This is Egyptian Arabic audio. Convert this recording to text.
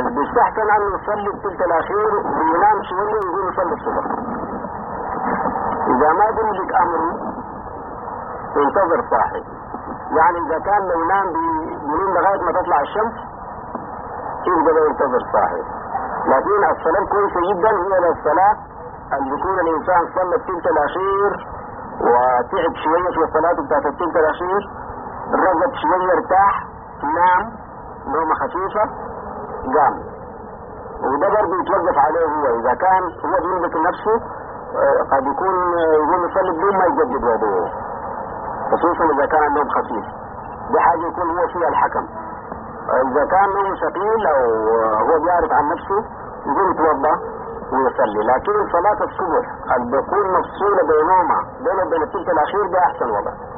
اللي بيستحسن انه يصلي الثلث الاخير وينام شويه ويقوم يصلي الصبح اذا ما قلت امره ينتظر صاحي يعني اذا كان لو نام بينام لغايه ما تطلع الشمس يبقى ينتظر صاحي لكن الصلاه كويسه جدا هي الصلاه ان يكون الانسان صلى الثلث الاخير وتعب شويه في الصلاه بتاعت الثلث الاخير رقد شويه ارتاح نام نومه خفيفه قام وده برضه يتوقف عليه هو اذا كان هو بيملك نفسه آه، قد يكون آه، يقوم يصلي بدون ما يجدد وضوءه خصوصا اذا كان النوم خفيف دي حاجه يكون هو فيها الحكم آه، اذا كان نومه ثقيل او آه، هو بيعرف عن نفسه يقوم يتوضا ويصلي لكن صلاة الصبح اللي بيكون مفصولة بينهما بين وبين الثلث الأخير ده أحسن وضع